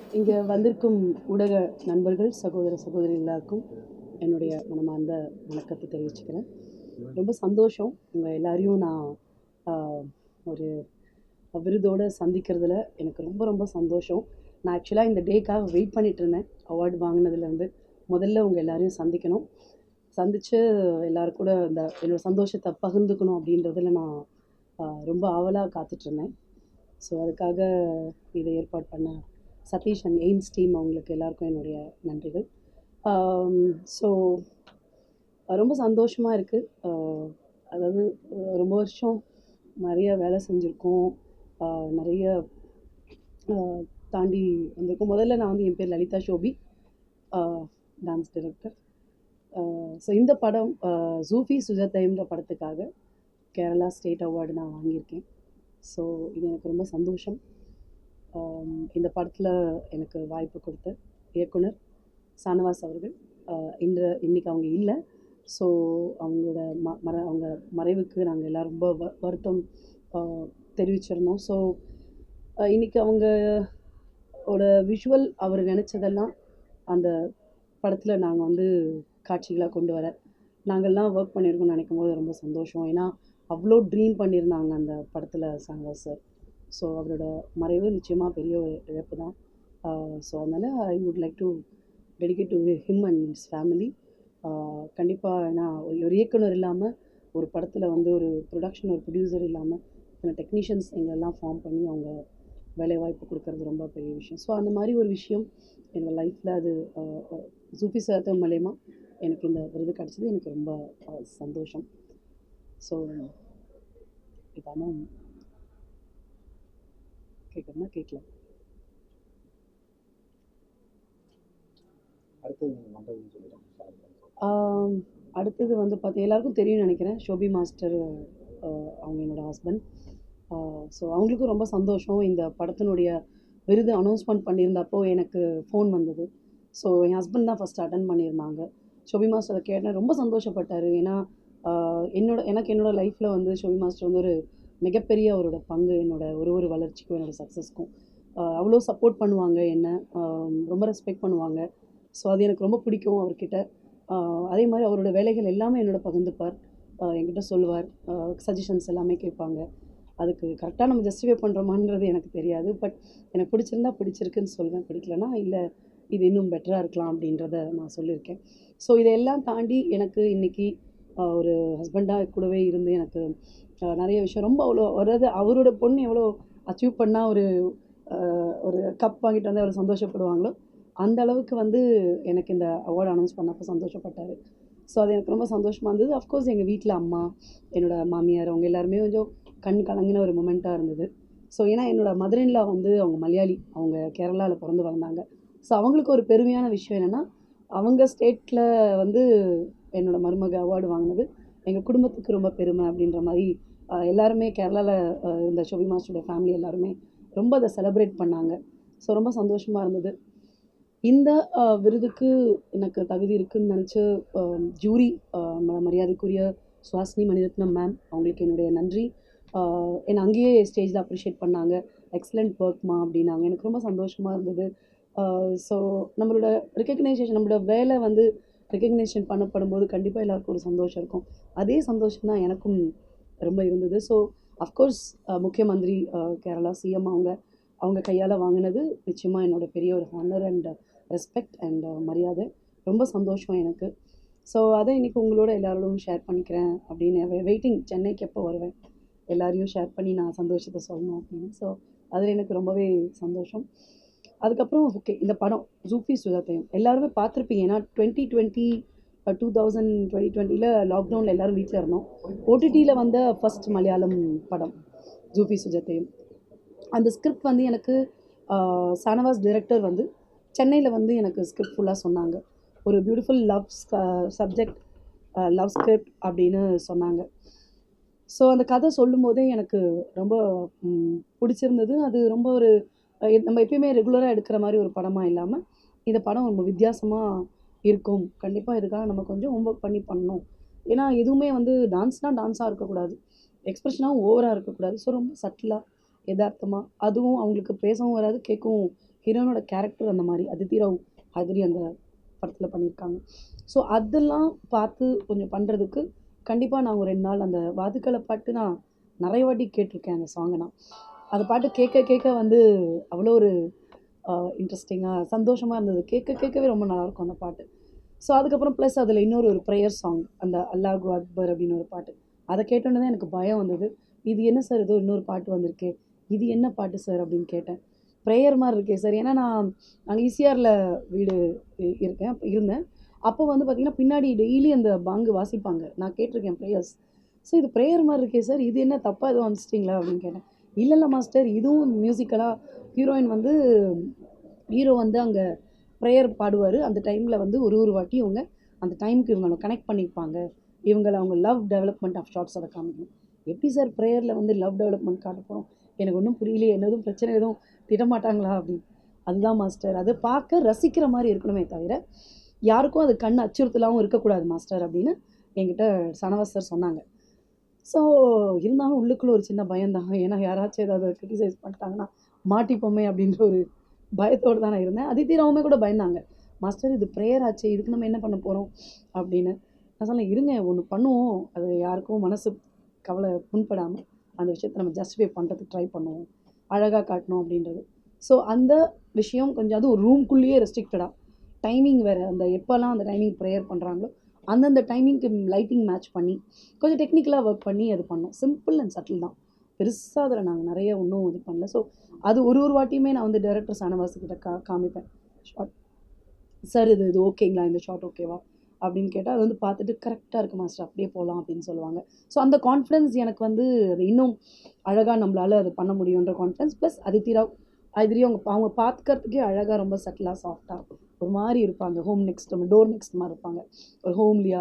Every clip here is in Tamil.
இங்கே வந்திருக்கும் ஊடக நண்பர்கள் சகோதர சகோதரி எல்லாருக்கும் என்னுடைய மனமார்ந்த வணக்கத்தை தெரிவிச்சுக்கிறேன் ரொம்ப சந்தோஷம் உங்கள் எல்லாரையும் நான் ஆஹ், ஒரு விருதோடு சந்திக்கிறதுல எனக்கு ரொம்ப ரொம்ப சந்தோஷம் நான் ஆக்சுவலாக இந்த டேக்காக வெயிட் பண்ணிட்டு இருந்தேன் அவார்டு வாங்கினதுலேருந்து முதல்ல உங்கள் எல்லாரையும் சந்திக்கணும் சந்தித்து எல்லாரும் கூட இந்த என்னோட சந்தோஷத்தை பகிர்ந்துக்கணும் அப்படின்றதுல நான் ஆஹ், ரொம்ப ஆவலாக காத்துட்ருந்தேன் ஸோ அதுக்காக இதை ஏற்பாடு பண்ண சதீஷ் அண்ட் எய்ம்ஸ் டீம் அவங்களுக்கு எல்லாருக்கும் என்னுடைய நன்றிகள் ஸோ ரொம்ப சந்தோஷமாக இருக்குது அதாவது அஹ் ரொம்ப வருஷம் நிறைய வேலை செஞ்சுருக்கோம் ஆஹ் நிறைய ஆஹ் தாண்டி வந்திருக்கோம் முதல்ல நான் வந்து என் பேர் Lalitha Shobi dance director so இந்த படம் ஆஹ் ஜூஃபி சுஜாதைன்ற படத்துக்காக கேரளா ஸ்டேட் அவார்டு நான் வாங்கியிருக்கேன் ஸோ இது எனக்கு ரொம்ப சந்தோஷம் ஆம், இந்த படத்தில் எனக்கு வாய்ப்பு கொடுத்த இயக்குனர் சானவாஸ் அவர்கள் ஆஹ் இன்று இன்னைக்கு அவங்க இல்லை ஸோ அவங்களோட ம மற அவங்க மறைவுக்கு நாங்கள் எல்லோரும் ரொம்ப வ வருத்தம் ஆஹ் தெரிவிச்சிருந்தோம் ஸோ இன்னைக்கு அவங்க ஓட விஷுவல் அவர் நினச்சதெல்லாம் அந்த படத்தில் நாங்கள் வந்து காட்சிகளாக கொண்டு வர நாங்கள்லாம் ஒர்க் பண்ணியிருக்கோம்னு நினைக்கும் போது ரொம்ப சந்தோஷம் ஏன்னா அவ்வளோ ட்ரீம் பண்ணியிருந்தாங்க அந்த படத்தில் சாங்கர் சார் ஸோ அவரோட மறைவு நிச்சயமாக பெரிய ஒரு இழப்பு தான் ஸோ அதனால் I would like to dedicate to him and his family கண்டிப்பாக ஏன்னா ஒரு ஒரு இயக்குனர் இல்லாமல் ஒரு படத்தில் வந்து ஒரு ப்ரொடக்ஷன் ஒரு ப்ரொடியூசர் இல்லாமல் இத்தனை டெக்னீஷியன்ஸ் எங்களெல்லாம் ஃபார்ம் பண்ணி அவங்க வேலைவாய்ப்பு கொடுக்கறது ரொம்ப பெரிய விஷயம் ஸோ அந்த மாதிரி ஒரு விஷயம் என்னோடய லைஃப்பில் அது சூஃபி சாத்த மூலயமா எனக்கு இந்த விருது கிடச்சது எனக்கு ரொம்ப அஹ், சந்தோஷம் ஸோ இதானும் கேட்கணும்னா கேட்கலாம் அடுத்தது நீங்கள் மண்டபம்னு சொல்லிடுறோம் ஆம், அடுத்தது வந்து பார்த்து எல்லாருக்கும் தெரியும்னு நினைக்கிறேன் ஷோபி மாஸ்டர் அஹ், அவங்க என்னோட ஹஸ்பண்ட் ஸோ அவங்களுக்கும் ரொம்ப சந்தோஷம் இந்த படத்தினுடைய விருது அனௌன்ஸ்மெண்ட் பண்ணியிருந்தப்போ எனக்கு ஃபோன் வந்தது ஸோ என் ஹஸ்பண்ட் தான் ஃபஸ்ட் அட்டன் பண்ணியிருந்தாங்க ஷோபி மாஸ்டர் அதை கேட்டேன் ரொம்ப சந்தோஷப்பட்டார் ஏன்னா ஆஹ், என்னோட எனக்கு என்னோட லைஃப்பில் வந்து ஷோபி மாஸ்டர் வந்து ஒரு மிகப்பெரிய அவரோட பங்கு என்னோட ஒரு ஒரு வளர்ச்சிக்கும் என்னோட சக்ஸஸ்க்கும் அவ்வளோ சப்போர்ட் பண்ணுவாங்க என்ன ஆஹ், ரொம்ப ரெஸ்பெக்ட் பண்ணுவாங்க ஸோ அது எனக்கு ரொம்ப பிடிக்கும் அவர்கிட்ட ஆஹ் அதே மாதிரி அவரோட வேலைகள் எல்லாமே என்னோட பகிர்ந்துப்பார் ஆஹ் என்கிட்ட சொல்லுவார் சஜஷன்ஸ் எல்லாமே கேட்பாங்க அதுக்கு கரெக்டாக நம்ம ஜஸ்டிஃபை பண்ணுறோமான்றது எனக்கு தெரியாது பட் எனக்கு பிடிச்சிருந்தா பிடிச்சிருக்குன்னு சொல்வேன் பிடிக்கலனா இல்லை இது இன்னும் பெட்டராக இருக்கலாம் அப்படின்றத நான் சொல்லியிருக்கேன் ஸோ இதையெல்லாம் தாண்டி எனக்கு இன்றைக்கி ஒரு ஹஸ்பண்டாக கூடவே இருந்து எனக்கு ஆஹ் நிறைய விஷயம் ரொம்ப அவ்வளோ அதாவது அவரோட பொண்ணு எவ்வளோ அச்சீவ் பண்ணால் ஒரு ஆஹ் ஒரு கப் வாங்கிட்டு வந்து அவர் சந்தோஷப்படுவாங்களோ அந்த அளவுக்கு வந்து எனக்கு இந்த அவார்டு அனௌன்ஸ் பண்ணப்போ சந்தோஷப்பட்டார் ஸோ அது எனக்கு ரொம்ப சந்தோஷமாக இருந்தது அஃப்கோர்ஸ் எங்கள் வீட்டில் அம்மா என்னோட மாமியார் அவங்க எல்லாருமே கொஞ்சம் கண் கலங்கின ஒரு மொமெண்ட்டாக இருந்தது ஸோ ஏன்னா என்னோட மதுரையில் வந்து அவங்க மலையாளி அவங்க கேரளாவில் பிறந்து வளர்ந்தாங்க ஸோ அவங்களுக்கு ஒரு பெருமையான விஷயம் என்னென்னா அவங்க ஸ்டேட்டில் வந்து என்னோட மருமக அவார்டு வாங்கினது எங்கள் குடும்பத்துக்கு ரொம்ப பெருமை அப்படின்ற மாதிரி ஆஹ், எல்லாருமே கேரளாவில் இருந்த ஷோபி மாஸ்டரோட ஃபேமிலி எல்லாருமே ரொம்ப அதை செலிப்ரேட் பண்ணாங்க ஸோ ரொம்ப சந்தோஷமாக இருந்தது இந்த ஆஹ், விருதுக்கு எனக்கு தகுதி இருக்குன்னு நினச்ச ஜூரி மரியாதைக்குரிய சுவாசினி மணிரத்னம் மேம் அவங்களுக்கு என்னுடைய நன்றி ஆஹ், என்னை அங்கேயே ஸ்டேஜில் அப்ரிஷியேட் பண்ணாங்க எக்ஸலண்ட் ஒர்க்மா அப்படின்னாங்க எனக்கு ரொம்ப சந்தோஷமாக இருந்தது ஸோ நம்மளோட ரெக்கக்னைசேஷன் நம்மளோட வேலை வந்து ரெக்கக்னேஷன் பண்ணப்படும் போது கண்டிப்பாக எல்லாருக்கும் ஒரு சந்தோஷம் இருக்கும் அதே சந்தோஷம் தான் எனக்கும் ரொம்ப இருந்தது ஸோ அஃப்கோர்ஸ் முக்கிய மந்திரி ஆஹ், கேரளா சிஎம் அவங்க அவங்க கையால் வாங்கினது நிச்சயமாக என்னோட பெரிய ஒரு ஹானர் அண்ட் ரெஸ்பெக்ட் அண்ட் மரியாதை ரொம்ப சந்தோஷம் எனக்கு ஸோ அதை இன்றைக்கி உங்களோட எல்லாரோடும் ஷேர் பண்ணிக்கிறேன் அப்படின்னு வெயிட்டிங் சென்னைக்கு எப்போ வருவேன் எல்லாரையும் ஷேர் பண்ணி நான் சந்தோஷத்தை சொல்லணும் அப்படின்னு ஸோ அதில் எனக்கு ரொம்பவே சந்தோஷம் அதுக்கப்புறம் ஓகே இந்த படம் ஜூஃபி சுஜாத்தையும் எல்லாருமே பார்த்துருப்பீங்க ஏன்னா twenty twenty two thousand twenty டுவெண்ட்டியில் லாக்டவுனில் எல்லோரும் வீட்டில் இருந்தோம் ஓடிடியில் வந்த ஃபர்ஸ்ட் மலையாளம் படம் ஜூஃபி சுஜாத்தையும் அந்த ஸ்கிரிப்ட் வந்து எனக்கு ஆஹ், சானவாஸ் டைரக்டர் வந்து சென்னையில் வந்து எனக்கு ஸ்கிரிப்ட் ஃபுல்லாக சொன்னாங்க ஒரு beautiful love subject love script அப்படின்னு சொன்னாங்க ஸோ அந்த கதை சொல்லும் போதே எனக்கு ரொம்ப ம், பிடிச்சிருந்தது அது ரொம்ப ஒரு அஹ், நம்ம எப்பயுமே ரெகுலராக எடுக்கிற மாதிரி ஒரு படமாக இல்லாமல் இந்த படம் ரொம்ப வித்தியாசமாக இருக்கும் கண்டிப்பாக இதுக்காக நம்ம கொஞ்சம் ஹோம்ஒர்க் பண்ணி பண்ணணும் ஏன்னா எதுவுமே வந்து டான்ஸ்னால் டான்ஸாக இருக்கக்கூடாது எக்ஸ்ப்ரெஷனாகவும் ஓவராக இருக்கக்கூடாது ஸோ ரொம்ப சட்டிலாக யதார்த்தமாக அதுவும் அவங்களுக்கு பேசவும் வராது கேட்கவும் ஹீரோனோட கேரக்டர் அந்த மாதிரி அதித்தி ராவ் ஹதிரி அந்த படத்தில் பண்ணியிருக்காங்க ஸோ அதெல்லாம் பார்த்து கொஞ்சம் பண்ணுறதுக்கு கண்டிப்பாக நான் ஒரு ரெண்டு நாள் அந்த வாதுக்களை பாட்டு நான் நிறைய வாட்டி கேட்டிருக்கேன் அந்த சாங்கை நான் அந்த பாட்டு கேட்க கேட்க வந்து அவ்வளோ ஒரு இன்ட்ரெஸ்டிங்காக சந்தோஷமாக இருந்தது கேட்க கேட்கவே ரொம்ப நல்லாயிருக்கும் அந்த பாட்டு ஸோ அதுக்கப்புறம் ப்ளஸ் அதில் இன்னொரு ஒரு ப்ரேயர் சாங் அந்த அல்லாஹு அக்பர் அப்படின்னு ஒரு பாட்டு அதை கேட்டோன்னே தான் எனக்கு பயம் வந்தது இது என்ன சார் ஏதோ இன்னொரு பாட்டு வந்திருக்கே இது என்ன பாட்டு சார் அப்படின்னு கேட்டேன் ப்ரேயர் மாதிரி இருக்கே சார் ஏன்னா நான் நாங்கள் ஈசிஆரில் வீடு இ- இருக்கேன் அப்போ இருந்தேன் அப்போ வந்து பார்த்திங்கன்னா பின்னாடி டெய்லி அந்த பாங்கு வாசிப்பாங்க நான் கேட்டிருக்கேன் ப்ரேயர்ஸ் ஸோ இது ப்ரேயர் மாதிரி இருக்கே சார் இது என்ன தப்பாக எதுவும் அனுப்பிச்சிட்டிங்களா அப்படின்னு கேட்டேன் இல்லை இல்லை மாஸ்டர் இதுவும் மியூசிக்கலாக ஹீரோயின் வந்து ஹீரோ வந்து அங்கே ப்ரேயர் பாடுவார் அந்த டைமில் வந்து ஒரு ஒரு வாட்டி இவங்க அந்த டைமுக்கு இவங்களை கனெக்ட் பண்ணியிருப்பாங்க இவங்களை அவங்க லவ் டெவலப்மெண்ட் ஆஃப் ஷார்ட்ஸ் அதை காமிக்கணும் எப்படி சார் ப்ரேயரில் வந்து லவ் டெவலப்மெண்ட் காட்ட போகிறோம் எனக்கு ஒன்றும் புரியலையே என்ன எதுவும் பிரச்சனை எதுவும் திடமாட்டாங்களா அப்படின்னு அதுதான் மாஸ்டர் அது பார்க்க ரசிக்கிற மாதிரி இருக்கணுமே தவிர யாருக்கும் அது கண் அச்சுறுத்தலாகவும் இருக்கக்கூடாது மாஸ்டர் அப்படின்னு என்கிட்ட சனவாஸ் சார் சொன்னாங்க ஸோ இருந்தாலும் உள்ளுக்குள்ள ஒரு சின்ன பயம்தான் ஏன்னா யாராச்சும் ஏதாவது கிரிட்டிசைஸ் பண்ணிட்டாங்கன்னா மாட்டிப்போமே அப்படின்ற ஒரு பயத்தோடு தான் நான் இருந்தேன் அதித்தி ராவுமே கூட பயந்தாங்க மாஸ்டர் இது ப்ரேயர் ஆச்சு இதுக்கு நம்ம என்ன பண்ண போகிறோம் அப்படின்னு நான் சொன்னேன் இருங்க ஒன்று பண்ணுவோம் அது யாருக்கும் மனசு கவலை புண்படாமல் அந்த விஷயத்தை நம்ம ஜஸ்டிஃபை பண்ணுறதுக்கு ட்ரை பண்ணுவோம் அழகாக காட்டணும் அப்படின்றது ஸோ அந்த விஷயம் கொஞ்சம் அதுவும் ரூம்குள்ளேயே ரெஸ்ட்ரிக்டடாக டைமிங் வேறு அந்த எப்போல்லாம் அந்த டைமிங் ப்ரேயர் பண்ணுறாங்களோ அந்தந்த டைமிங்க்கு லைட்டிங் மேட்ச் பண்ணி கொஞ்சம் டெக்னிக்கலாக ஒர்க் பண்ணி அது பண்ணோம் சிம்பிள் அண்ட் சட்டில் தான் பெருசாக அதில் நாங்கள் நிறைய ஒன்றும் இது பண்ணல ஸோ அது ஒரு ஒரு வாட்டியுமே நான் வந்து டேரக்டர் சனவாசுக்கிட்ட கா காமிப்பேன் ஷார்ட் சார் இது இது ஓகேங்களா இந்த ஷார்ட் ஓகேவா அப்படின்னு கேட்டால் அது வந்து பார்த்துட்டு கரெக்டாக இருக்கு மாஸ்டர் அப்படியே போகலாம் அப்படின்னு சொல்லுவாங்க ஸோ அந்த கான்ஃபிடன்ஸ் எனக்கு வந்து அது இன்னும் அழகாக நம்மளால் அது பண்ண முடியுன்ற கான்ஃபிடன்ஸ் ப்ளஸ் அதித்திராவ் அதிரி அவங்க அவங்க பார்த்துக்கிறதுக்கே அழகாக ரொம்ப சட்டிலாக சாஃப்டாக ஒரு மாதிரி இருப்பாங்க ஹோம் நெக்ஸ்ட் டோர் நெக்ஸ்ட் மாதிரி இருப்பாங்க ஒரு ஹோம்லியாக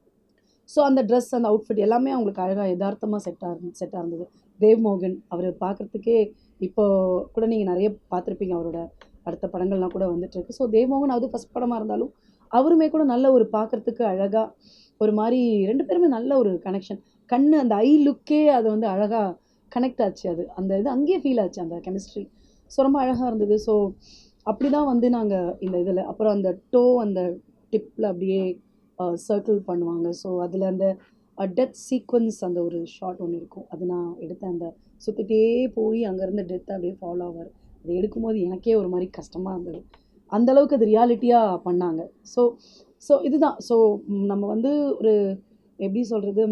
ஸோ அந்த ட்ரெஸ் அந்த அவுட்ஃபிட் எல்லாமே அவங்களுக்கு அழகாக யதார்த்தமாக செட்டாக இருந்து செட்டாக இருந்தது தேவ் மோகன் அவர் பார்க்குறதுக்கே இப்போ கூட நீங்கள் நிறைய பார்த்துருப்பீங்க அவரோட அடுத்த படங்கள்லாம் கூட வந்துட்டு இருக்கு ஸோ தேவ் மோகன் அது ஃபஸ்ட் படமாக இருந்தாலும் அவருமே கூட நல்ல ஒரு பார்க்குறதுக்கு அழகாக ஒரு மாதிரி ரெண்டு பேருமே நல்ல ஒரு கனெக்ஷன் கண்ணு அந்த ஐ லுக்கே அது வந்து அழகாக கனெக்ட் ஆச்சு அது அந்த இது அங்கேயே ஃபீல் ஆச்சு அந்த கெமிஸ்ட்ரி ஸோ ரொம்ப அழகாக இருந்தது ஸோ அப்படி தான் வந்து நாங்கள் இந்த இதில் அப்புறம் அந்த டோ அந்த டிப்பில் அப்படியே சர்க்கிள் பண்ணுவாங்க ஸோ அதில் அந்த டெத் சீக்வன்ஸ் அந்த ஒரு ஷாட் ஒன்று இருக்கும் அது நான் எடுத்தேன் அந்த சுற்றிட்டே போய் அங்கேருந்து டெத் அப்படியே ஃபாலோ ஆவார் அது எடுக்கும்போது எனக்கே ஒரு மாதிரி கஷ்டமாக இருந்தது அந்த அளவுக்கு அது ரியாலிட்டியாக பண்ணாங்க ஸோ ஸோ இதுதான் ஸோ நம்ம வந்து ஒரு எப்படி சொல்கிறது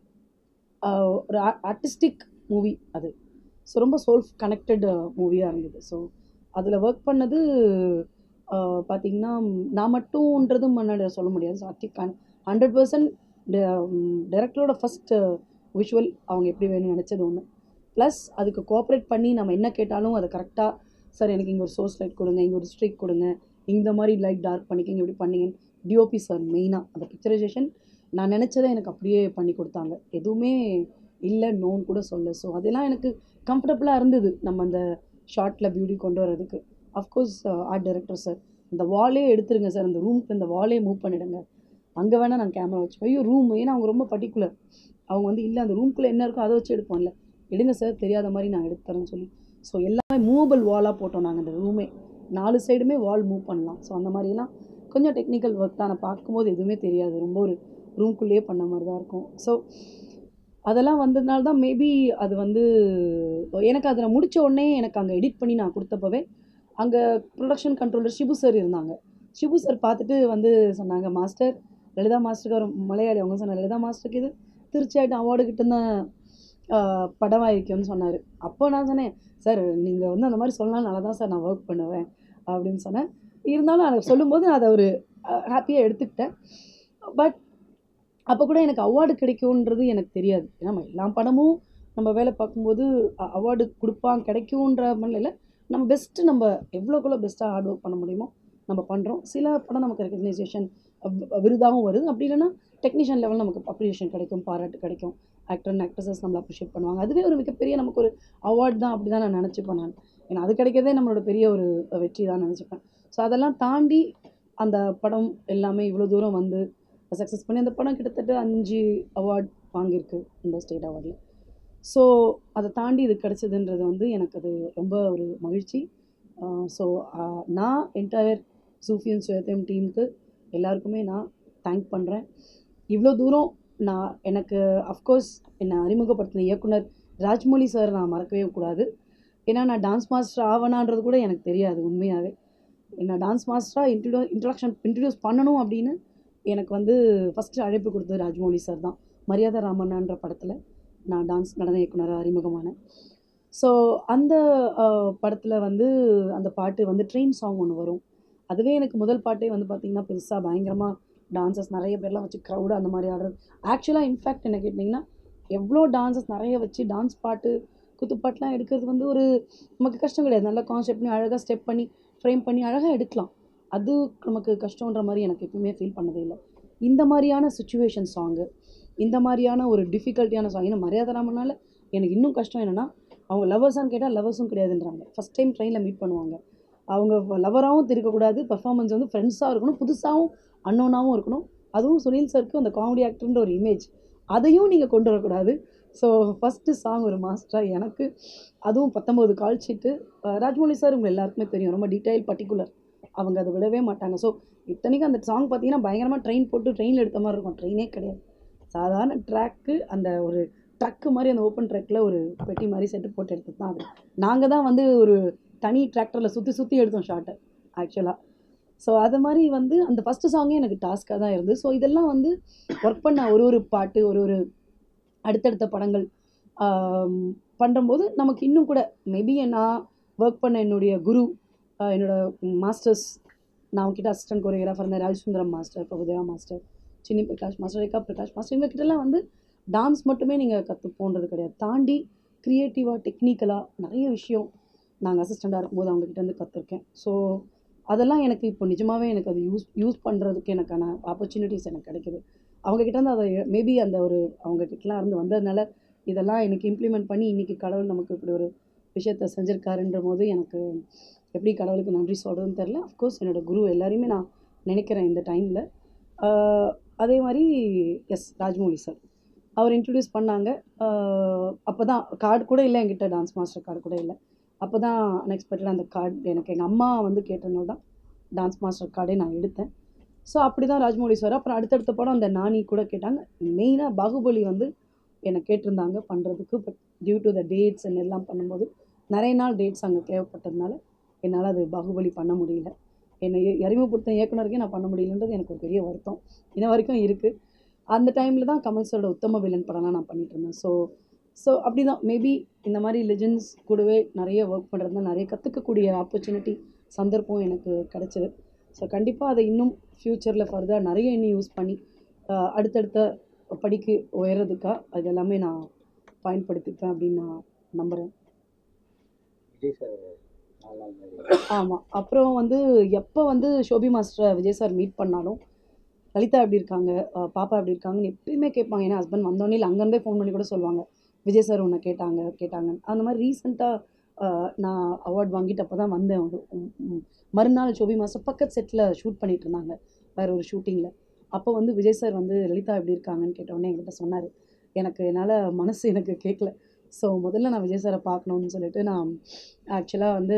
ஒரு ஆர்டிஸ்டிக் மூவி அது ஸோ ரொம்ப சோல் கனெக்டட் மூவியாக இருந்தது ஸோ அதில் ஒர்க் பண்ணது பார்த்திங்கன்னா நான் மட்டும்ன்றது முன்னாடி சொல்ல முடியாது ஸோ அத்தி ஹண்ட்ரட் பர்சன்ட் டேரக்டரோட ஃபஸ்ட் விஷுவல் அவங்க எப்படி வேணும்னு நினச்சது ஒன்று ப்ளஸ் அதுக்கு கோஆப்ரேட் பண்ணி நம்ம என்ன கேட்டாலும் அதை கரெக்டாக சார் எனக்கு இங்கே ஒரு சோர்ஸ் லைட் கொடுங்க இங்கே ஒரு ஸ்ட்ரிக் கொடுங்க இந்த மாதிரி லைட் டார்க் பண்ணிக்கிங்க இப்படி பண்ணிங்க டிஓபி சார் மெயினாக அந்த பிக்சரைசேஷன் நான் நினச்சதை எனக்கு அப்படியே பண்ணி கொடுத்தாங்க எதுவுமே இல்லை நோன்னு கூட சொல்ல ஸோ அதெல்லாம் எனக்கு கம்ஃபர்டபுளாக இருந்தது நம்ம அந்த ஷார்ட்டில் பியூட்டி கொண்டு வரதுக்கு அஃப்கோர்ஸ் ஆர்ட் டைரக்டர் சார் இந்த வாலே எடுத்துருங்க சார் அந்த ரூம்க்கு இந்த வாலே மூவ் பண்ணிடுங்க அங்கே வேணால் நான் கேமரா வச்சு ஐயோ ரூம் ஏன்னா அவங்க ரொம்ப பர்டிகுலர் அவங்க வந்து இல்லை அந்த ரூம்குள்ளே என்ன இருக்கோ அதை வச்சு எடுப்போம்ல எடுங்க சார் தெரியாத மாதிரி நான் எடுத்து தரேன்னு சொல்லி ஸோ எல்லாமே மூவபிள் வாலாக போட்டோம் நாங்கள் அந்த ரூமே நாலு சைடுமே வால் மூவ் பண்ணலாம் ஸோ அந்த மாதிரிலாம் கொஞ்சம் டெக்னிக்கல் ஒர்க் தான் நான் பார்க்கும்போது எதுவுமே தெரியாது ரொம்ப ஒரு ரூம்குள்ளேயே பண்ண மாதிரி தான் இருக்கும் ஸோ அதெல்லாம் வந்ததுனால தான் மேபி அது வந்து எனக்கு அதில் முடித்த உடனே எனக்கு அங்கே எடிட் பண்ணி நான் கொடுத்தப்பவே அங்கே ப்ரொடக்ஷன் கண்ட்ரோலர் ஷிபு சார் இருந்தாங்க ஷிபு சார் பார்த்துட்டு வந்து சொன்னாங்க மாஸ்டர் லலிதா மாஸ்டருக்கு ஒரு மலையாளி அவங்க சொன்னாங்க லலிதா மாஸ்டருக்கு இது திருச்சியாயிட்டு அவார்டு கிட்ட தான் படமாயிருக்குன்னு சொன்னார் அப்போ நான் சொன்னேன் சார் நீங்கள் வந்து அந்த மாதிரி சொல்லலாம் நல்லா தான் சார் நான் ஒர்க் பண்ணுவேன் அப்படின்னு சொன்னேன் இருந்தாலும் அதை சொல்லும்போது நான் அதை ஒரு ஹாப்பியாக எடுத்துக்கிட்டேன் பட் அப்போ கூட எனக்கு அவார்டு கிடைக்கும்ன்றது எனக்கு தெரியாது ஏன்னா நம்ம எல்லா படமும் நம்ம வேலை பார்க்கும்போது அவார்டு கொடுப்பான் கிடைக்குன்ற இல்லை நம்ம பெஸ்ட்டு நம்ம எவ்வளோக்குள்ள பெஸ்ட்டாக ஹார்ட் ஒர்க் பண்ண முடியுமோ நம்ம பண்ணுறோம் சில படம் நமக்கு ரெக்கக்னைசேஷன் விருதாகவும் வருது அப்படி இல்லைன்னா டெக்னீஷியன் லெவல் நமக்கு அப்ரிஷியேஷன் கிடைக்கும் பாராட்டு கிடைக்கும் ஆக்டர் அண்ட் ஆக்ட்ரஸஸ் நம்மளை அப்ரிஷியேட் பண்ணுவாங்க அதுவே ஒரு மிகப்பெரிய நமக்கு ஒரு அவார்ட் தான் அப்படி தான் நான் நினச்சிப்பேன் நான் ஏன்னா அது கிடைக்கிறதே நம்மளோட பெரிய ஒரு வெற்றி தான் நினச்சிப்பேன் ஸோ அதெல்லாம் தாண்டி அந்த படம் எல்லாமே இவ்வளோ தூரம் வந்து சக்ஸஸ் பண்ணி அந்த படம் கிட்டத்தட்ட அஞ்சு அவார்ட் வாங்கியிருக்கு இந்த ஸ்டேட் அவார்டில் ஸோ அதை தாண்டி இது கிடச்சதுன்றது வந்து எனக்கு அது ரொம்ப ஒரு மகிழ்ச்சி ஸோ நான் என்டையர் சூஃபியன் சுயத்தம் டீமுக்கு எல்லாருக்குமே நான் தேங்க் பண்ணுறேன் இவ்வளோ தூரம் நான் எனக்கு அஃப்கோர்ஸ் என்னை அறிமுகப்படுத்தின இயக்குனர் ராஜ்மௌலி சார் நான் மறக்கவே கூடாது ஏன்னா நான் டான்ஸ் மாஸ்டர் ஆவனான்றது கூட எனக்கு தெரியாது உண்மையாகவே என்ன டான்ஸ் மாஸ்டராக இன்ட்ரடியூ இன்ட்ரடக்ஷன் இன்ட்ரடியூஸ் பண்ணணும் அப்படின்னு எனக்கு வந்து ஃபஸ்ட்டு அழைப்பு கொடுத்தது ராஜ்மௌலி சார் தான் மரியாதை ராமண்ணான்ற படத்தில் நான் டான்ஸ் நடன இயக்குனராக அறிமுகமானேன் ஸோ அந்த படத்தில் வந்து அந்த பாட்டு வந்து ட்ரெயின் சாங் ஒன்று வரும் அதுவே எனக்கு முதல் பாட்டே வந்து பார்த்திங்கன்னா பெருசாக பயங்கரமாக டான்சஸ் நிறைய பேர்லாம் வச்சு க்ரௌடு அந்த மாதிரி ஆடுறது ஆக்சுவலாக இன்ஃபேக்ட் என்ன கேட்டிங்கன்னா எவ்வளோ டான்சஸ் நிறைய வச்சு டான்ஸ் பாட்டு குத்துப்பாட்டுலாம் எடுக்கிறது வந்து ஒரு நமக்கு கஷ்டம் கிடையாது நல்லா கான்செப்ட் பண்ணி அழகாக ஸ்டெப் பண்ணி ஃப்ரேம் பண்ணி அழகாக எடுக்கலாம் அது நமக்கு கஷ்டன்ற மாதிரி எனக்கு எப்பவுமே ஃபீல் பண்ணதே இல்லை இந்த மாதிரியான சுச்சுவேஷன் சாங்கு இந்த மாதிரியான ஒரு டிஃபிகல்ட்டியான சாங் ஏன்னா மரியாதை ராமனால எனக்கு இன்னும் கஷ்டம் என்னென்னா அவங்க லவர்ஸான்னு கேட்டால் லவர்ஸும் கிடையாதுன்றாங்க ஃபஸ்ட் டைம் ட்ரெயினில் மீட் பண்ணுவாங்க அவங்க லவராகவும் இருக்கக்கூடாது பர்ஃபார்மன்ஸ் வந்து ஃப்ரெண்ட்ஸாக இருக்கணும் புதுசாகவும் அன்னோனாகவும் இருக்கணும் அதுவும் சுனில் சருக்கு அந்த காமெடி ஆக்டர்ன்ற ஒரு இமேஜ் அதையும் நீங்கள் கொண்டு வரக்கூடாது ஸோ ஃபஸ்ட்டு சாங் ஒரு மாஸ்டராக எனக்கு அதுவும் பத்தொம்போது கால் ஷீட்டு ராஜ்மௌலி சார் உங்கள் எல்லாருக்குமே தெரியும் ரொம்ப டீட்டெயில் பர்டிகுலர் அவங்க அதை விடவே மாட்டாங்க ஸோ இத்தனைக்கும் அந்த சாங் பார்த்தீங்கன்னா பயங்கரமாக ட்ரெயின் போட்டு ட்ரெயினில் எடுத்த மாதிரி இருக்கும் ட்ரெயினே கிடையாது சாதாரண ட்ராக்கு அந்த ஒரு ட்ரக்கு மாதிரி அந்த ஓப்பன் ட்ரக்கில் ஒரு பெட்டி மாதிரி செட்டு போட்டு எடுத்தது தான் அது நாங்கள் தான் வந்து ஒரு தனி டிராக்டரில் சுற்றி சுற்றி எடுத்தோம் ஷார்ட்டை ஆக்சுவலாக ஸோ அது மாதிரி வந்து அந்த ஃபஸ்ட்டு சாங்கே எனக்கு டாஸ்க்காக தான் இருந்தது ஸோ இதெல்லாம் வந்து ஒர்க் பண்ண ஒரு ஒரு பாட்டு ஒரு ஒரு அடுத்தடுத்த படங்கள் பண்ணும்போது நமக்கு இன்னும் கூட மேபி நான் ஒர்க் பண்ண என்னுடைய குரு என்னோட மாஸ்டர்ஸ் நான் அவங்ககிட்ட அசிஸ்டன்ட் கொரியோகிராஃபர் இருந்தேன் Rajasundaram master Prabhudeva master Chinni Prakash master Rekha Prakash master இவங்ககிட்டலாம் வந்து டான்ஸ் மட்டுமே நீங்கள் கற்றுப்போன்றது கிடையாது தாண்டி க்ரியேட்டிவாக டெக்னிக்கலாக நிறைய விஷயம் நாங்கள் அசிஸ்டண்ட்டாக இருக்கும்போது அவங்கக்கிட்ட வந்து கற்றுருக்கேன் ஸோ அதெல்லாம் எனக்கு இப்போ நிஜமாகவே எனக்கு அது யூஸ் யூஸ் பண்ணுறதுக்கு எனக்கான ஆப்பர்ச்சுனிட்டிஸ் எனக்கு கிடைக்குது அவங்கக்கிட்ட இருந்து அதை மேபி அந்த ஒரு அவங்கக்கிட்டலாம் இருந்து வந்ததுனால இதெல்லாம் எனக்கு இம்ப்ளிமெண்ட் பண்ணி இன்றைக்கி கடவுள் நமக்கு இப்படி ஒரு விஷயத்த செஞ்சுருக்காருன்ற போது எனக்கு எப்படி கடவுளுக்கு நன்றி சொல்கிறதுன்னு தெரில அஃப்கோர்ஸ் என்னோடய குரு எல்லாரையுமே நான் நினைக்கிறேன் இந்த டைமில் அதே மாதிரி எஸ் ராஜ்மௌலி சார் அவர் இன்ட்ரடியூஸ் பண்ணாங்க அப்போ தான் கார்டு கூட இல்லை என்கிட்ட டான்ஸ் மாஸ்டர் கார்டு கூட இல்லை அப்போ தான் அன்எக்ஸ்பெக்டடாக அந்த கார்டு எனக்கு எங்கள் அம்மா வந்து கேட்டனால தான் டான்ஸ் மாஸ்டர் கார்டே நான் எடுத்தேன் ஸோ அப்படி தான் ராஜ்மௌலி சார் அப்புறம் அடுத்தடுத்த படம் அந்த நானி கூட கேட்டாங்க மெயினாக பாகுபலி வந்து என்னை கேட்டிருந்தாங்க பண்ணுறதுக்கு but due to the dates and எல்லாம் பண்ணும்போது நிறைய நாள் டேட்ஸ் அங்கே தேவைப்பட்டதுனால என்னால் அது பாகுபலி பண்ண முடியல என்னை அறிமுகப்படுத்த இயக்குனருக்கே நான் பண்ண முடியலன்றது எனக்கு ஒரு பெரிய வருத்தம் இன்ன வரைக்கும் இருக்குது அந்த டைமில் தான் கமல் சாரோட உத்தம வில்லன் படம்லாம் நான் பண்ணிகிட்டு இருந்தேன் ஸோ ஸோ அப்படி தான் மேபி இந்த மாதிரி லெஜெண்ட்ஸ் கூடவே நிறைய ஒர்க் பண்ணுறதுனா நிறைய கற்றுக்கக்கூடிய ஆப்பர்ச்சுனிட்டி சந்தர்ப்பம் எனக்கு கிடச்சிது ஸோ கண்டிப்பாக அதை இன்னும் ஃப்யூச்சரில் ஃபர்தர் நிறைய இன்னும் யூஸ் பண்ணி அடுத்தடுத்த படிக்கு உயர்றதுக்காக அது எல்லாமே நான் பயன்படுத்திப்பேன் அப்படின்னு நான் நம்புகிறேன் விஜய் சார் ஆமாம் அப்புறம் வந்து எப்போ வந்து ஷோபி மாஸ்டரை விஜய் சார் மீட் பண்ணாலும் லலிதா எப்படி இருக்காங்க பாப்பா எப்படி இருக்காங்கன்னு எப்பயுமே கேட்பாங்க ஏன்னா ஹஸ்பண்ட் வந்தோடனே இல்லை அங்கேருந்தே ஃபோன் பண்ணி கூட சொல்லுவாங்க விஜய் சார் உன்னை கேட்டாங்க கேட்டாங்க அந்த மாதிரி ரீசெண்டாக நான் அவார்ட் வாங்கிட்டு அப்போ தான் வந்தேன் ஒரு மறுநாள் ஷோபி மாஸ்டர் பக்கத்து செட்டில் ஷூட் பண்ணிட்டு இருந்தாங்க வேறு ஒரு ஷூட்டிங்கில் அப்போ வந்து விஜய் சார் வந்து லலிதா எப்படி இருக்காங்கன்னு கேட்டோடனே என்கிட்ட சொன்னார் எனக்கு என்னால் மனசு எனக்கு கேட்கல ஸோ முதல்ல நான் விஜய் சாரை பார்க்கணுன்னு சொல்லிட்டு நான் ஆக்சுவலாக வந்து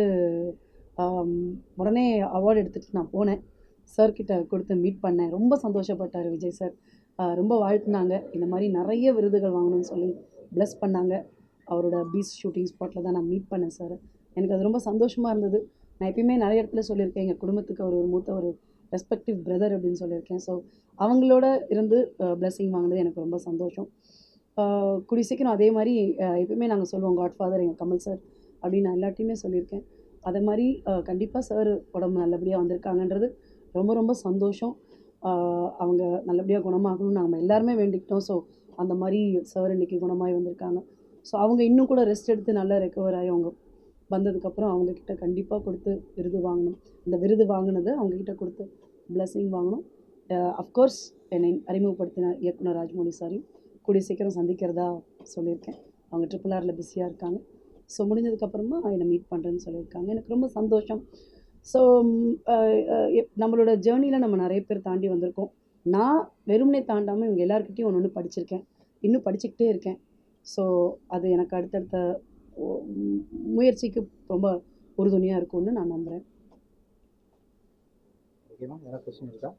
உடனே அவார்டு எடுத்துகிட்டு நான் போனேன் சார்கிட்ட கொடுத்து மீட் பண்ணேன் ரொம்ப சந்தோஷப்பட்டார் விஜய் சார் ரொம்ப வாழ்த்துனாங்க இந்த மாதிரி நிறைய விருதுகள் வாங்கணும்னு சொல்லி ப்ளஸ் பண்ணாங்க அவரோட பீச் ஷூட்டிங் ஸ்பாட்டில் தான் நான் மீட் பண்ணேன் சார் எனக்கு அது ரொம்ப சந்தோஷமாக இருந்தது நான் எப்பயுமே நிறைய இடத்துல சொல்லியிருக்கேன் எங்கள் குடும்பத்துக்கு அவர் ஒரு மூத்த ஒரு ரெஸ்பெக்டிவ் பிரதர் அப்படின்னு சொல்லியிருக்கேன் ஸோ அவங்களோட இருந்து பிளெஸ்ஸிங் வாங்கினது எனக்கு ரொம்ப சந்தோஷம் கூடி சீக்கிரம் அதே மாதிரி எப்பயுமே நாங்கள் சொல்லுவோம் காட் ஃபாதர் எங்கள் கமல் சார் அப்படின்னு நான் எல்லாத்தையுமே சொல்லியிருக்கேன் அதே மாதிரி கண்டிப்பாக சார் உடம்பு நல்லபடியாக வந்திருக்காங்கன்றது ரொம்ப ரொம்ப சந்தோஷம் அவங்க நல்லபடியாக குணமாகணும்னு நம்ம எல்லாருமே வேண்டிக்கிட்டோம் ஸோ அந்த மாதிரி சார் இன்றைக்கி குணமாகி வந்திருக்காங்க ஸோ அவங்க இன்னும் கூட ரெஸ்ட் எடுத்து நல்லா ரெக்கவர் ஆகி அவங்க வந்ததுக்கப்புறம் அவங்கக்கிட்ட கண்டிப்பாக கொடுத்து விருது வாங்கணும் இந்த விருது வாங்கினதை அவங்கக்கிட்ட கொடுத்து பிளஸ்ஸிங் வாங்கணும் அஃப்கோர்ஸ் என்னை அறிமுகப்படுத்தின இயக்குனர் ராஜ்மௌலி சாரையும் கூடிய சீக்கிரம் சந்திக்கிறதா சொல்லியிருக்கேன் அவங்க ட்ரிபிள் ஆரில் பிஸியாக இருக்காங்க ஸோ முடிஞ்சதுக்கப்புறமா என்னை மீட் பண்ணுறேன்னு சொல்லியிருக்காங்க எனக்கு ரொம்ப சந்தோஷம் ஸோ நம்மளோட ஜேர்னியில் நம்ம நிறைய பேர் தாண்டி வந்திருக்கோம் நான் வெறுமனே தாண்டாமல் இவங்க எல்லாருக்கிட்டையும் ஒன்று ஒன்று படிச்சிருக்கேன் இன்னும் படிச்சுக்கிட்டே இருக்கேன் ஸோ அது எனக்கு அடுத்தடுத்த முயற்சிக்கு ரொம்ப உறுதுணையாக இருக்கும்னு நான் நம்புகிறேன் ஓகேவா யாராவது கொஸ்டின் இருக்கா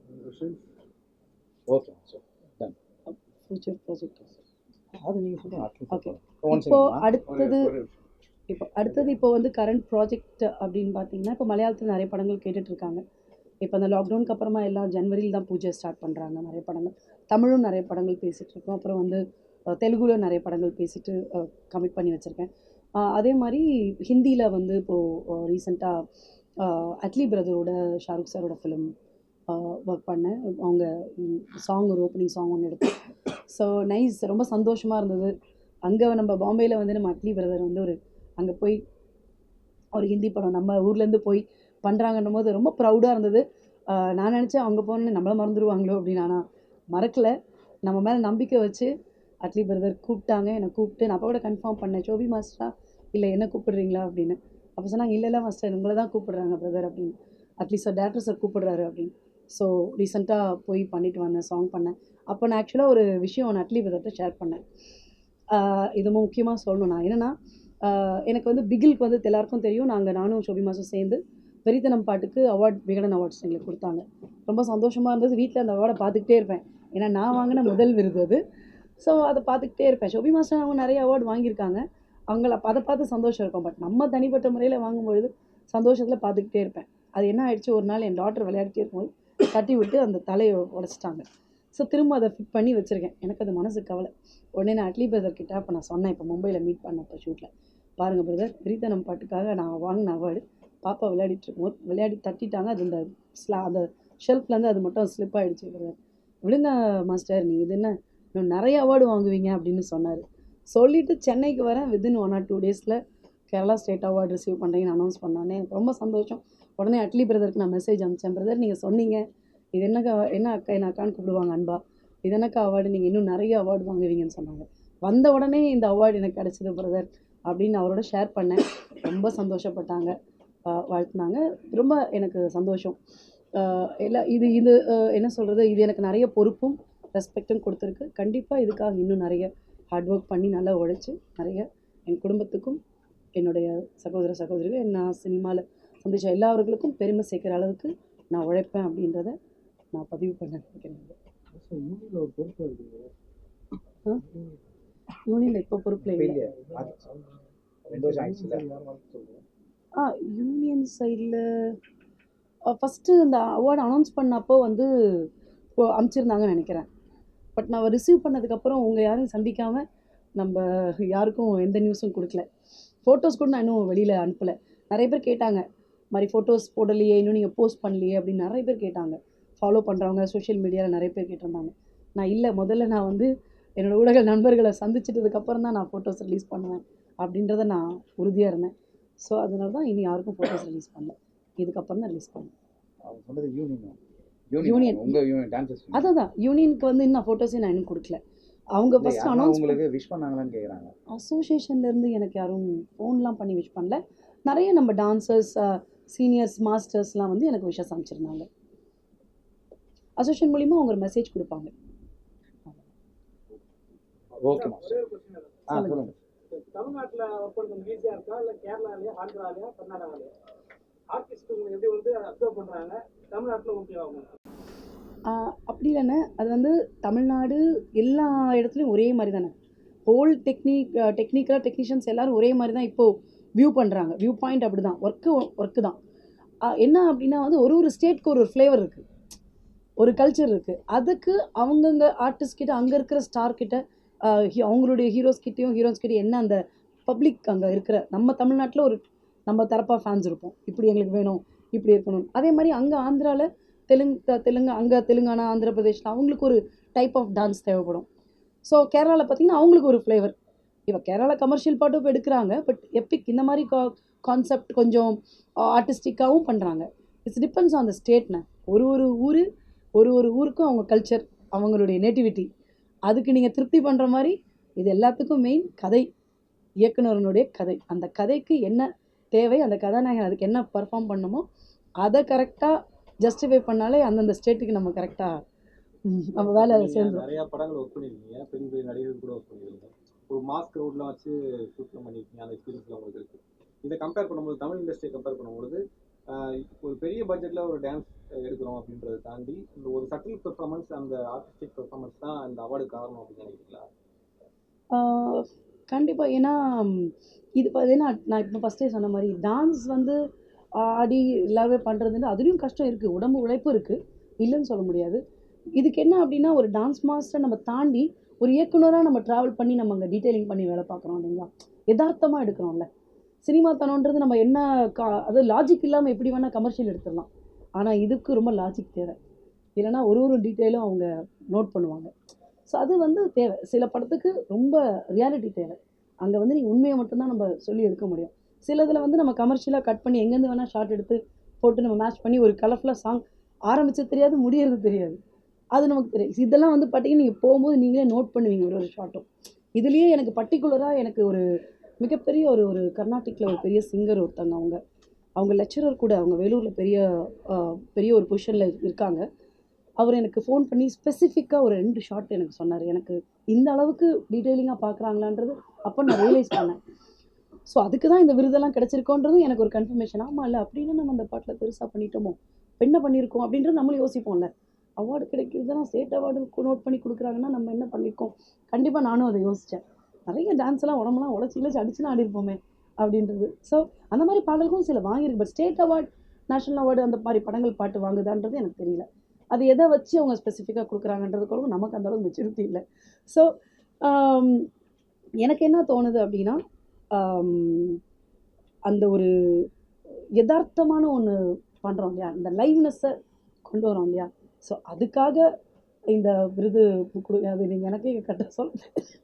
okay sir done future project அது நீங்கள் சொல்லுங்கள் Okay. ஒன் இப்போ செகண்ட் அடுத்தது இப்போ அடுத்தது இப்போ வந்து கரண்ட் ப்ராஜெக்ட் அப்படின்னு பார்த்தீங்கன்னா இப்போ மலையாளத்தில் நிறைய படங்கள் கேட்டுட்டு இருக்காங்க இப்போ அந்த லாக்டவுனுக்கு அப்புறமா எல்லாம் ஜனவரியில் தான் பூஜை ஸ்டார்ட் பண்ணுறாங்க நிறைய படங்கள் தமிழும் நிறைய படங்கள் பேசிகிட்டு இருக்கோம் அப்புறம் வந்து அஹ், தெலுங்குல நிறைய படங்கள் பேசிட்டு கமிட் பண்ணி வச்சுருக்கேன் அதே மாதிரி ஹிந்தியில் வந்து இப்போது ரீசெண்டாக அட்லி பிரதரோட ஷாருக் சாரோட ஃபிலிம் ஒர்க் பண்ணேன் அவங்க சாங் ஒரு ஓப்பனிங் சாங் ஒன்று எடுத்தேன் ஸோ நைஸ் ரொம்ப சந்தோஷமாக இருந்தது அங்கே நம்ம பாம்பேயில் வந்து நம்ம அட்லி பிரதர் வந்து ஒரு அங்கே போய் ஒரு ஹிந்தி படம் நம்ம ஊர்லேருந்து போய் பண்ணுறாங்கன்னும் போது ரொம்ப ப்ரௌடாக இருந்தது ஆஹ் நான் நினச்சேன் அவங்க போனோன்னு நம்மளை மறந்துடுவாங்களோ அப்படின்னு ஆனால் மறக்கலை நம்ம மேலே நம்பிக்கை வச்சு அட்லி பிரதர் கூப்பிட்டாங்க என்னை கூப்பிட்டு நான் அப்போ கூட கன்ஃபார்ம் பண்ணேன் சோபி மாஸ்டரா இல்லை என்ன கூப்பிடுறீங்களா அப்படின்னு அப்போ சொன்னாங்க இல்லை இல்லை மாஸ்டர் உங்களை தான் கூப்பிடுறாங்க பிரதர் அப்படின்னு அட்லீஸ்ட் சார் டேரக்டர் சார் கூப்பிடுறாரு அப்படின்னு ஸோ ரீசெண்டாக போய் பண்ணிட்டு வந்தேன் சாங் பண்ணேன் அப்போ நான் ஆக்சுவலாக ஒரு விஷயம் நான் அட்லி பிரதர்கிட்ட ஷேர் பண்ணேன் ஆஹ் இது முக்கியமாக சொல்லணும் நான் என்னென்னா எனக்கு வந்து பிகிலுக்கு வந்து எல்லாருக்கும் தெரியும் நாங்கள் நானும் ஷோபி மாதம் சேர்ந்து வெறித்தனம் பாட்டுக்கு அவார்ட் விகடன் அவார்ட்ஸ் எங்களுக்கு கொடுத்தாங்க ரொம்ப சந்தோஷமாக இருந்தது வீட்டில் அந்த அவார்டை பார்த்துக்கிட்டே இருப்பேன் ஏன்னா நான் வாங்கின முதல் விருது அது ஸோ அதை பார்த்துக்கிட்டே இருப்பேன் ஷோபி மாஸ்டர் அவங்க நிறைய அவார்டு வாங்கியிருக்காங்க அவங்கள அதை பார்த்து சந்தோஷம் இருக்கும் பட் நம்ம தனிப்பட்ட முறையில் வாங்கும்பொழுது சந்தோஷத்தில் பார்த்துக்கிட்டே இருப்பேன் அது என்ன ஆயிடுச்சு ஒரு நாள் என் டாக்டர் விளையாடிட்டே இருக்கும்போது தட்டி விட்டு அந்த தலையை உடச்சிட்டாங்க ஸோ திரும்ப அதை ஃபிட் பண்ணி வச்சுருக்கேன் எனக்கு அது மனசு கவலை உடனே நான் அட்லி பிரதர் கிட்ட அப்போ நான் சொன்னேன் இப்போ மும்பையில் மீட் பண்ணப்போ ஷூட்டில் பாருங்கள் பிரதர் விரித்தனம் பாட்டுக்காக நான் வாங்கின அவார்டு பாப்பா விளையாடிட்டு இருக்கும்போது விளையாடி தட்டிட்டாங்க அது இந்த ஸ்லா அந்த ஷெல்ஃப்லேருந்து அது மட்டும் ஸ்லிப் ஆகிடுச்சு பிரதர் விடுங்க மாஸ்டர் நீங்கள் இது என்ன இன்னும் நிறைய அவார்டு வாங்குவீங்க அப்படின்னு சொன்னார் சொல்லிவிட்டு சென்னைக்கு வரேன் வித்தின் ஒன் ஆர் டூ டேஸில் கேரளா ஸ்டேட் அவார்டு ரிசீவ் பண்ணுறீங்கன்னு அனௌன்ஸ் பண்ணோன்னே எனக்கு ரொம்ப சந்தோஷம் உடனே அட்லி பிரதருக்கு நான் மெசேஜ் அனுப்பிச்சேன் பிரதர் நீங்கள் சொன்னீங்க இது என்னக்கா என்ன அக்கா என்ன அக்கான்னு கூப்பிடுவாங்க அன்பா இது என்னக்கா அவார்டு நீங்கள் இன்னும் நிறைய அவார்டு வாங்குவீங்கன்னு சொன்னாங்க வந்த உடனே இந்த அவார்டு எனக்கு கிடச்சிது பிரதர் அப்படின்னு அவரோட ஷேர் பண்ணேன் ரொம்ப சந்தோஷப்பட்டாங்க ஆஹ் வாழ்த்துனாங்க ரொம்ப எனக்கு சந்தோஷம் ஆஹ் எல்லா இது இது ஆஹ் என்ன சொல்கிறது இது எனக்கு நிறைய பொறுப்பும் ரெஸ்பெக்டும் கொடுத்துருக்கு கண்டிப்பாக இதுக்காக இன்னும் நிறைய ஹார்ட் ஒர்க் பண்ணி நல்லா உழைச்சி நிறைய என் குடும்பத்துக்கும் என்னுடைய சகோதர சகோதரிகள் நான் சினிமாவில் சந்திச்ச எல்லாவர்களுக்கும் பெருமை சேர்க்குற அளவுக்கு நான் உழைப்பேன் அப்படின்றத நான் பதிவு பண்ண நினைக்கிறேன் யூனியில் ஒரு பொறுப்பு இருக்குங்க யூனியனில் இப்போ பொறுப்பில் இல்லை ஃபெயிலியர் ரெண்டு வருஷம் ஆயிடுச்சுல ஆ யூனியன் சைடில் ஃபஸ்ட்டு இந்த அவார்டு அனௌன்ஸ் பண்ணப்போ வந்து இப்போ அமுச்சிருந்தாங்கன்னு நினைக்கிறேன் பட் நான் ரிசீவ் பண்ணதுக்கப்புறம் உங்கள் யாரையும் சந்திக்காமல் நம்ம யாருக்கும் எந்த நியூஸும் கொடுக்கல ஃபோட்டோஸ் கூட நான் இன்னும் வெளியில் அனுப்பலை நிறைய பேர் கேட்டாங்க இந்த மாதிரி ஃபோட்டோஸ் போடலையே இன்னும் நீங்கள் போஸ்ட் பண்ணலையே அப்படின்னு நிறைய பேர் கேட்டாங்க ஃபாலோ பண்ணுறவங்க சோஷியல் மீடியாவில் நிறைய பேர் கேட்டிருந்தாங்க நான் இல்லை முதல்ல நான் வந்து என்னோடய ஊடக நண்பர்களை சந்திச்சிட்டதுக்கப்புறம் தான் நான் ஃபோட்டோஸ் ரிலீஸ் பண்ணுவேன் அப்படின்றத நான் உறுதியாக இருந்தேன் ஸோ அதனால தான் இனி யாருக்கும் ஃபோட்டோஸ் ரிலீஸ் பண்ணல இதுக்கப்புறம் தான் ரிலீஸ் பண்ணேன் அவங்க சொன்னது யூனியன் Union. யூனியன் உங்க யூனியன் டான்சர்ஸ் அதான் தான் யூனியனுக்கு வந்து இன்னும் ஃபோட்டோஸே நான் இன்னும் கொடுக்கல அவங்க ஃபஸ்ட் அனௌன்ஸ் உங்களுக்கு விஷ் பண்ணாங்களான்னு கேக்குறாங்க அசோசியேஷன்லேருந்து எனக்கு யாரும் ஃபோன்லாம் பண்ணி விஷ் பண்ணல நிறைய நம்ம டான்சர்ஸ் சீனியர்ஸ் மாஸ்டர்ஸ்லாம் வந்து எனக்கு விஷஸ் அனுப்பிச்சிருந்தாங்க அசோசியேஷன் மூலிமா அவங்க ஒரு மெசேஜ் கொடுப்பாங்க ஓகே மாஸ்டர் ஆ சொல்லுங்க தமிழ்நாட்டில் ஒர்க் பண்ணுறது ஈஸியாக இருக்கா இல்லை கேரளாலையா ஆந்திராலையா கர்நாடகாலையா ஆர்டிஸ்ட்டுங்க எப்படி வந்து அப்சர்வ் பண்ணுறாங்க தமிழ்நாட்டில் ஓகே ஆகும் ஆஹ் அப்படி இல்லைண்ணே அது வந்து தமிழ்நாடு எல்லா இடத்துலையும் ஒரே மாதிரி தானே ஹோல் டெக்னிக் டெக்னிக்கலாக டெக்னீஷியன்ஸ் எல்லாரும் ஒரே மாதிரி தான் இப்போது வியூ பண்ணுறாங்க வியூ பாயிண்ட் அப்படி தான் ஒர்க்கு ஒர்க்கு தான் ஆஹ் என்ன அப்படின்னா வந்து ஒரு ஒரு ஸ்டேட்க்கு ஒரு ஒரு ஃப்ளேவர் இருக்குது ஒரு கல்ச்சர் இருக்குது அதுக்கு அவங்கங்க ஆர்டிஸ்ட் கிட்ட அங்கே இருக்கிற ஸ்டார் கிட்ட ஆஹ் ஹி- அவங்களுடைய ஹீரோஸ் கிட்டேயும் ஹீரோஸ் கிட்டயும் என்ன அந்த பப்ளிக் அங்கே இருக்கிற நம்ம தமிழ்நாட்டில் ஒரு நம்ம தரப்பாக ஃபேன்ஸ் இருப்போம் இப்படி எங்களுக்கு வேணும் இப்படி இருக்கணும் அதே மாதிரி அங்கே ஆந்திராவில் தெலுங்கு த- தெலுங்கு அங்கே தெலுங்கானா ஆந்திர பிரதேஷ்ல அவங்களுக்கு ஒரு டைப் ஆஃப் டான்ஸ் தேவைப்படும் ஸோ கேரளாவில் பார்த்தீங்கன்னா அவங்களுக்கு ஒரு ஃப்ளேவர் இப்போ கேரளா கமர்ஷியல் பாட்டும் இப்போ எடுக்கிறாங்க பட் எப்பிக் இந்த மாதிரி கா கான்செப்ட் கொஞ்சம் ஆர்டிஸ்டிக்காகவும் பண்ணுறாங்க இட்ஸ் டிபெண்ட்ஸ் ஆன் த ஸ்டேட்ண்ணே ஒரு ஒரு ஊர் ஒரு ஒரு ஊருக்கும் அவங்க கல்ச்சர் அவங்களுடைய நேட்டிவிட்டி அதுக்கு நீங்கள் திருப்தி பண்ணுற மாதிரி இது எல்லாத்துக்கும் மெயின் கதை இயக்குனரனுடைய கதை அந்த கதைக்கு என்ன தேவை அந்த கதாநாயகன் அதுக்கு என்ன பர்ஃபார்ம் பண்ணுமோ அதை கரெக்டாக ஜஸ்டிஃபை பண்ணாலே அந்தந்த ஸ்டேட்டுக்கு நம்ம கரெக்டாக நம்ம வேலை நீங்க சேர்ந்துடும் நிறைய படங்கள் ஒர்க் பண்ணிருக்கீங்க பெரிய பெரிய நடிகர்கள் கூட ஒர்க் பண்ணிருக்கீங்க ஒரு மாஸ் க்ரௌட்ல வச்சு ஷூட்ல பண்ணிருக்கீங்க அந்த எக்ஸ்பீரியன்ஸ்ல உங்களுக்கு இருக்கு இதை கம்பேர் பண்ணும்போது தமிழ் இண்டஸ்ட்ரியை கம்பேர் பண்ணும்போது ஆஹ் ஒரு பெரிய பட்ஜெட்டில் ஒரு டான்ஸ் எடுக்கிறோம் அப்படின்றத தாண்டி இந்த ஒரு சட்டில் பெர்ஃபார்மன்ஸ் அந்த ஆர்டிஸ்டிக் பெர்ஃபார்மன்ஸ் தான் இந்த அவார்டு காரணம் அப்படின்னு நினைக்கிறீங்களா கண்டிப்பாக ஏன்னா ம், இது பார்த்தீங்கன்னா நான் இப்போ ஃபஸ்ட்டே சொன்ன மாதிரி டான்ஸ் வந்து ஆடி எல்லாமே பண்ணுறதுன்னு அதுலேயும் கஷ்டம் இருக்குது உடம்பு உழைப்பு இருக்குது இல்லைன்னு சொல்ல முடியாது இதுக்கு என்ன அப்படின்னா ஒரு டான்ஸ் மாஸ்டர் நம்ம தாண்டி ஒரு இயக்குனராக நம்ம ட்ராவல் பண்ணி நம்ம அங்கே டீட்டெயிலிங் பண்ணி வேலை பார்க்குறோம் இல்லைங்களா யதார்த்தமாக எடுக்கிறோம்ல சினிமா தனன்றது நம்ம என்ன கா அது லாஜிக் இல்லாமல் எப்படி வேணால் கமர்ஷியல் எடுத்துடலாம் ஆனால் இதுக்கு ரொம்ப லாஜிக் தேவை இல்லைன்னா ஒரு ஒரு டீட்டெயிலும் அவங்க நோட் பண்ணுவாங்க ஸோ அது வந்து தேவை சில படத்துக்கு ரொம்ப ரியாலிட்டி தேவை அங்கே வந்து நீங்கள் உண்மையை மட்டும்தான் நம்ம சொல்லி எடுக்க முடியும் சிலதில் வந்து நம்ம கமர்ஷியலாக கட் பண்ணி எங்கேருந்து வேணால் ஷார்ட் எடுத்து போட்டு நம்ம மேட்ச் பண்ணி ஒரு கலர்ஃபுல்லாக சாங் ஆரம்பிச்சது தெரியாது முடியறது தெரியாது அது நமக்கு தெரியும் இதெல்லாம் வந்து பார்த்தீங்கன்னா நீங்கள் போகும்போது நீங்களே நோட் பண்ணுவீங்க ஒரு ஒரு ஷார்ட்டும் இதுலேயே எனக்கு பர்டிகுலராக எனக்கு ஒரு மிகப்பெரிய ஒரு ஒரு கர்நாடிக்கில் ஒரு பெரிய சிங்கர் ஒருத்தங்க அவங்க அவங்க லெக்சரர் கூட அவங்க வேலூரில் பெரிய ஆஹ், பெரிய ஒரு பொசிஷனில் இருக்காங்க அவர் எனக்கு ஃபோன் பண்ணி ஸ்பெசிஃபிக்காக ஒரு ரெண்டு ஷார்ட் எனக்கு சொன்னார் எனக்கு இந்த அளவுக்கு டீட்டெயிலிங்காக பார்க்குறாங்களான்றது அப்போ நான் ரியலைஸ் பண்ணேன் ஸோ அதுக்கு தான் இந்த விருதெல்லாம் கிடச்சிருக்கோன்றதும் எனக்கு ஒரு கன்ஃபர்மேஷன் ஆமாம் இல்லை அப்படின்னு நம்ம அந்த பாட்டில் பெருசாக பண்ணிட்டோமோ இப்ப என்ன பண்ணியிருக்கோம் அப்படின்றது நம்மளும் யோசிப்போம்ல அவார்டு கிடைக்கிறதுனா ஸ்டேட் அவார்டு நோட் பண்ணி கொடுக்குறாங்கன்னா நம்ம என்ன பண்ணியிருக்கோம் கண்டிப்பாக நானும் அதை யோசித்தேன் நிறைய டான்ஸ் எல்லாம் உடம்புலாம் உடச்சி இழைச்சி அடிச்சுலாம் ஆடிருப்போமே அப்படின்றது ஸோ அந்த மாதிரி பாடல்களும் சில வாங்கியிருக்கு but state award national award அந்த மாதிரி படங்கள் பாட்டு வாங்குதான்றது எனக்கு தெரியல அது எதை வச்சு அவங்க ஸ்பெசிஃபிக்காக கொடுக்குறாங்கன்றது கூட நமக்கு அந்த அளவுக்கு மெச்சூரிட்டி இல்லை ஸோ எனக்கு என்ன தோணுது அப்படின்னா ஆம், அந்த ஒரு யதார்த்தமான ஒன்று பண்ணுறோம் இல்லையா இந்த லைவ்னஸை கொண்டு வரோம் இல்லையா ஸோ அதுக்காக இந்த விருது கொடு அது நீங்கள் எனக்கே கட்ட சொல்ல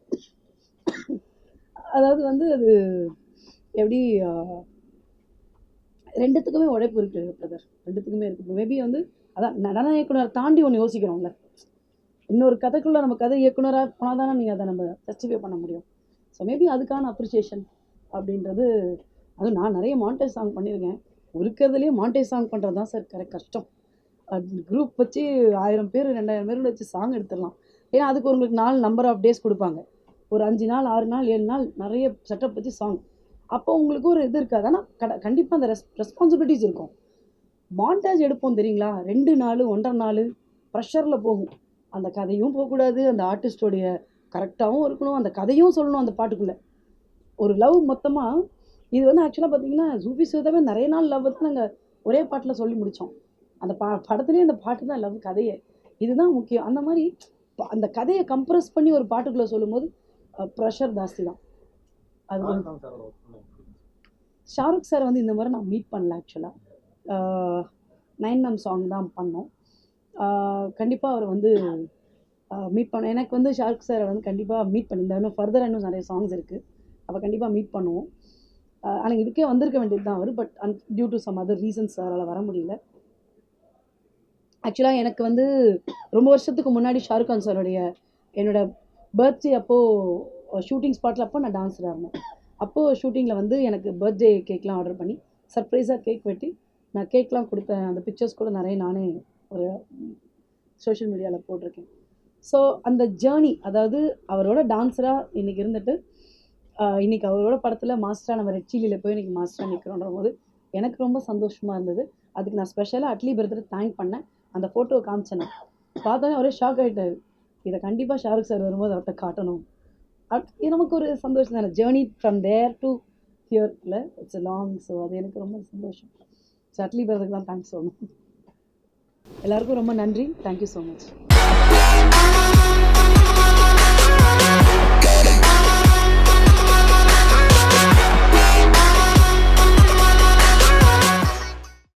அதாவது வந்து அது எப்படி ஆ, ரெண்டுத்துக்குமே உழைப்பு இருக்குது பிரதர் ரெண்டுத்துக்குமே இருக்குது மேபி வந்து அதான் நடன இயக்குனர் தாண்டி ஒன்று யோசிக்கிறோம்ல இன்னொரு கதைக்குள்ளே நம்ம கதை இயக்குனராக போனால் தானே நீங்கள் அதை நம்ம ஜஸ்டிஃபை பண்ண முடியும் ஸோ மேபி அதுக்கான அப்ரிசியேஷன் அப்படின்றது அது நான் நிறைய மாண்டேஜ் சாங் பண்ணியிருக்கேன் இருக்கிறதுலேயே மாண்டேஜ் சாங் பண்ணுறது தான் சார் கரெக்ட் கஷ்டம் குரூப் வச்சு ஆயிரம் பேர் ரெண்டாயிரம் பேர் வச்சு சாங் எடுத்துடலாம் ஏன்னா அதுக்கு உங்களுக்கு நாலு நம்பர் ஆஃப் டேஸ் கொடுப்பாங்க ஒரு அஞ்சு நாள் ஆறு நாள் ஏழு நாள் நிறைய செட்டப் வச்சு சாங் அப்போ உங்களுக்கு ஒரு இது இருக்காது ஆனால் கட கண்டிப்பாக அந்த ரெஸ் ரெஸ்பான்சிபிலிட்டிஸ் இருக்கும் மாண்டாஜ் எடுப்போம் தெரியுங்களா ரெண்டு நாள் ஒன்றரை நாள் ப்ரெஷரில் போகும் அந்த கதையும் போகக்கூடாது அந்த ஆர்டிஸ்டோடைய கரெக்டாகவும் இருக்கணும் அந்த கதையும் சொல்லணும் அந்த பாட்டுக்குள்ளே ஒரு லவ் மொத்தமாக இது வந்து ஆக்சுவலாக பார்த்தீங்கன்னா ஜூபி சிவதாவே நிறைய நாள் லவ் வந்து நாங்கள் ஒரே பாட்டில் சொல்லி முடித்தோம் அந்த பா படத்துலேயே அந்த பாட்டு தான் லவ் கதையே இதுதான் முக்கியம் அந்த மாதிரி ப- அந்த கதையை கம்ப்ரஸ் பண்ணி ஒரு பாட்டுக்குள்ளே சொல்லும்போது ப்ரெஷர் ஜாஸ்தி தான் அது வந்து ஆல்தான் சார் ஒர்க் பண்ணேன் ஷாருக் சார் வந்து இந்த மாதிரி நான் மீட் பண்ணல ஆக்சுவலாக நைன் மேம் சாங் தான் பண்ணோம் கண்டிப்பாக அவர் வந்து மீட் பண்ண எனக்கு வந்து ஷாருக் சாரை வந்து கண்டிப்பாக மீட் பண்ணியிருந்தேன் இன்னும் ஃபர்தர் இன்னும் நிறைய சாங்ஸ் இருக்குது அப்போ கண்டிப்பாக மீட் பண்ணுவோம் ஆனால் இதுக்கே வந்திருக்க வேண்டியது தான் அவர் but an due to some other reasons அவரால் வர முடியல ஆக்சுவலாக எனக்கு வந்து ரொம்ப வருஷத்துக்கு முன்னாடி ஷாருக் கான் சாருடைய என்னோட பர்த்டே அப்போது ஷூட்டிங் ஸ்பாட்டில் அப்போ நான் டான்ஸராக இருந்தேன் அப்போது ஷூட்டிங்கில் வந்து எனக்கு பர்த்டே கேக்லாம் ஆர்டர் பண்ணி சர்ப்ரைஸாக கேக் வெட்டி நான் கேக்லாம் கொடுத்தேன் அந்த பிக்சர்ஸ் கூட நிறைய நானே ஒரு சோஷியல் மீடியாவில் போட்டிருக்கேன் ஸோ அந்த ஜேர்னி அதாவது அவரோட டான்ஸராக இன்றைக்கி இருந்துட்டு ஆஹ் இன்னைக்கு அவரோட படத்தில் மாஸ்டராக நம்ம ரெட் சில்லியில் போய் இன்னைக்கு மாஸ்டராக நிற்கிறோன்ற போது எனக்கு ரொம்ப சந்தோஷமாக இருந்தது அதுக்கு நான் ஸ்பெஷலாக அட்லி பிரதர் தேங்க் பண்ணேன் அந்த ஃபோட்டோவை காமிச்சேன் நான். பார்த்தோன்னே அவரே ஷாக் ஆகிட்டாரு இதை கண்டிப்பாக ஷாருக் சார் வரும்போது அவர்கிட்ட காட்டணும் அட்- இது நமக்கு ஒரு சந்தோஷம் தானே ஜேர்னி ஃப்ரம் தேர் டு ஹியர்ல இட்ஸ் லாங் ஸோ அது எனக்கு ரொம்ப சந்தோஷம் ஸோ அட்லி பிரதருக்கு தான் தேங்க்ஸ் சொல்லணும் எல்லாருக்கும் ரொம்ப நன்றி தேங்க்யூ ஸோ மச்